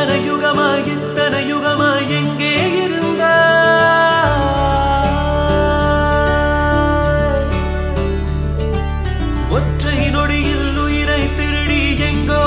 இத்தனை யுகமாய் இத்தனை யுகமாய் எங்கே இருந்தாய் ஒற்றை நொடியில் உயிரை திருடி எங்கோ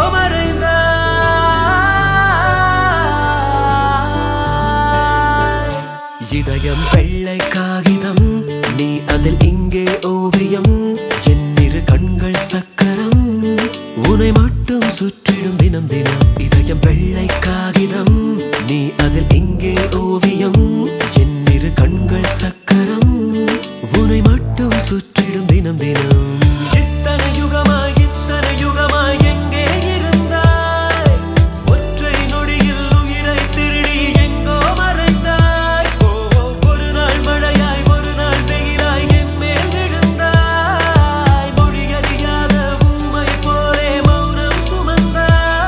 மறைந்தாய் இதயம் வெள்ளை காகிதம் நீ அதில் இங்கே ஓவியம் என் இரு கண்கள் சக்கரம் உன்னை மட்டும் சுற்றிடும் தினம் தினம் இதயம் வெள்ளை காகிதம் நீ அதில் இங்கே ஓவியம் என் இரு கண்கள் சக்கரம் உன்னை மட்டும் சுற்றிடும் தினம் தினம் இத்தனை யுகமாய் இத்தனை யுகமாய் எங்கே இருந்தாய் ஒற்றை நொடியில் உயிரை திருடி எங்கோ மறைந்தாய் ஓ, ஒரு நாள் மழையாய் ஒரு நாள் வெயிலாய் என் மேல் விழுந்தாய் மொழியறியாத ஊமை போலே மௌனம் சுமந்தாய்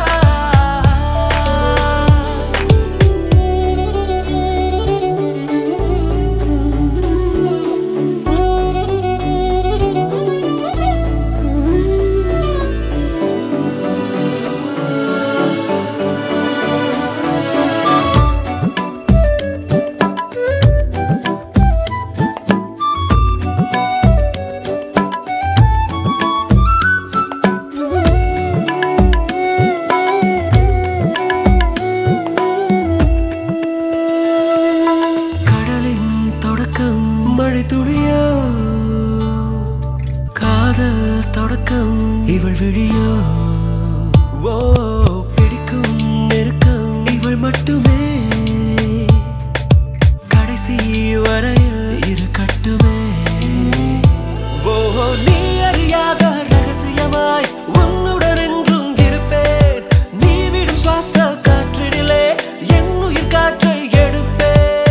கடலின் தொடக்கம் மழை துளியோ காதல் தொடக்கம் இவள் விழியோ ஓ பிடிக்கும் நெருக்கம் இவள் மட்டுமே கடைசி வரையில் இரு கட்டுமே ஓ நீ அறியாத ரகசியமாய் உன்னுடன் என்றும் இருப்பேன் நீ விடும் சுவாச காற்றினிலே என் உயிர் காற்றை எடுப்பேன்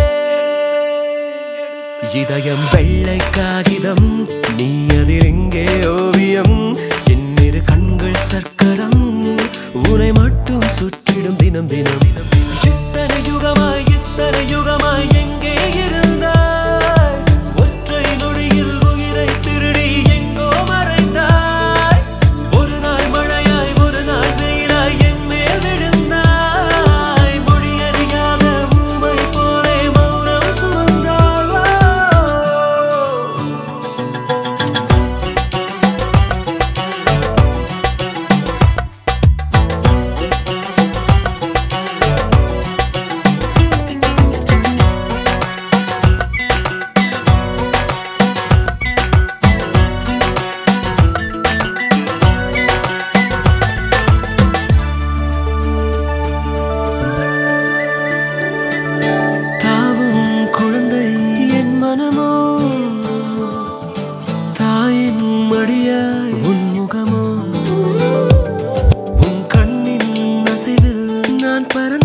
இதயம் வெள்ளை காகிதம் நீ அதில் எங்கே ஓவியம் என் இரு கண்கள் சர்க்கரம் உன்னை மட்டும் சுற்றிடும் தினம் தினம் இத்தனை யுகமாய் இத்தனை யுகமாய் எங்கே இருந்தாய் ஒற்றை நொடியில் உயிரை திருடி எங்கோ மறைந்தாய் ஒரு நாள் மழையாய் ஒரு நாள் வெயிலாய் என் மேல் விழுந்தாய் மொழியறியாத ஊமை போலே மௌனம் சுமந்தாய் தாவும் குழந்தை என் மனமோ தாயின் மடியாய் உன் முகமோ உன் கண்ணின் அசைவில் நான் பறந்து